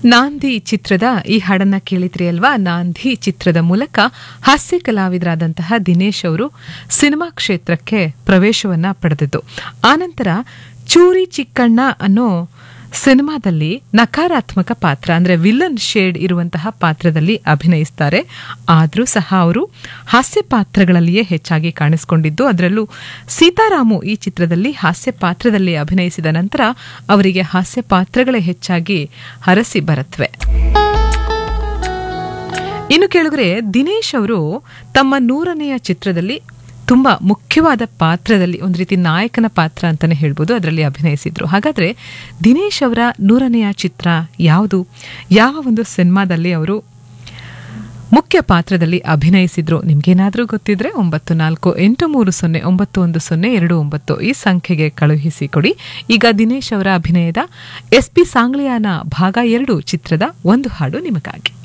ನಾಂದಿ ಚಿತ್ರದ ಈ ಹಾಡನ್ನ ಕೇಳಿದ್ರಿ ಅಲ್ವಾ ನಾಂದಿ ಚಿತ್ರದ ಮೂಲಕ ಹಾಸ್ಯ ಕಲಾವಿದರಾದಂತಹ ದಿನೇಶ್ ಅವರು ಸಿನಿಮಾ ಕ್ಷೇತ್ರಕ್ಕೆ ಪ್ರವೇಶವನ್ನ ಪಡೆದಿದ್ದು ಆನಂತರ ಚೂರಿ ಚಿಕ್ಕಣ್ಣ ಅನ್ನೋ ಸಿನಿಮಾದಲ್ಲಿ ನಕಾರಾತ್ಮಕ ಪಾತ್ರ ಅಂದ್ರೆ ವಿಲನ್ ಶೇಡ್ ಇರುವಂತಹ ಪಾತ್ರದಲ್ಲಿ ಅಭಿನಯಿಸ್ತಾರೆ ಆದರೂ ಸಹ ಅವರು ಹಾಸ್ಯ ಪಾತ್ರಗಳಲ್ಲಿಯೇ ಹೆಚ್ಚಾಗಿ ಕಾಣಿಸಿಕೊಂಡಿದ್ದು ಅದರಲ್ಲೂ ಸೀತಾರಾಮು ಈ ಚಿತ್ರದಲ್ಲಿ ಹಾಸ್ಯ ಪಾತ್ರದಲ್ಲಿ ಅಭಿನಯಿಸಿದ ನಂತರ ಅವರಿಗೆ ಹಾಸ್ಯ ಪಾತ್ರಗಳೇ ಹೆಚ್ಚಾಗಿ ಹರಸಿ ಬರುತ್ತವೆ ಇನ್ನು ಕೇಳಿದ್ರೆ ದಿನೇಶ್ ಅವರು ತಮ್ಮ ನೂರನೆಯ ಚಿತ್ರದಲ್ಲಿ ತುಂಬಾ ಮುಖ್ಯವಾದ ಪಾತ್ರದಲ್ಲಿ ಒಂದು ರೀತಿ ನಾಯಕನ ಪಾತ್ರ ಅಂತಾನೆ ಹೇಳ್ಬೋದು ಅದರಲ್ಲಿ ಅಭಿನಯಿಸಿದ್ರು ಹಾಗಾದ್ರೆ ದಿನೇಶ್ ಅವರ ನೂರನೆಯ ಚಿತ್ರ ಯಾವುದು ಯಾವ ಒಂದು ಸಿನಿಮಾದಲ್ಲಿ ಅವರು ಮುಖ್ಯ ಪಾತ್ರದಲ್ಲಿ ಅಭಿನಯಿಸಿದ್ರು ನಿಮ್ಗೇನಾದ್ರೂ ಗೊತ್ತಿದ್ರೆ ಒಂಬತ್ತು ನಾಲ್ಕು ಎಂಟು ಮೂರು ಸೊನ್ನೆ ಒಂಬತ್ತು ಒಂದು ಸೊನ್ನೆ ಎರಡು ಒಂಬತ್ತು ಈ ಸಂಖ್ಯೆಗೆ ಕಳುಹಿಸಿ ಕೊಡಿ ಈಗ ದಿನೇಶ್ ಅವರ ಅಭಿನಯದ ಎಸ್ ಪಿ ಸಾಂಗ್ಲಿಯಾನ ಭಾಗ ಎರಡು ಚಿತ್ರದ ಒಂದು ಹಾಡು ನಿಮಗಾಗಿ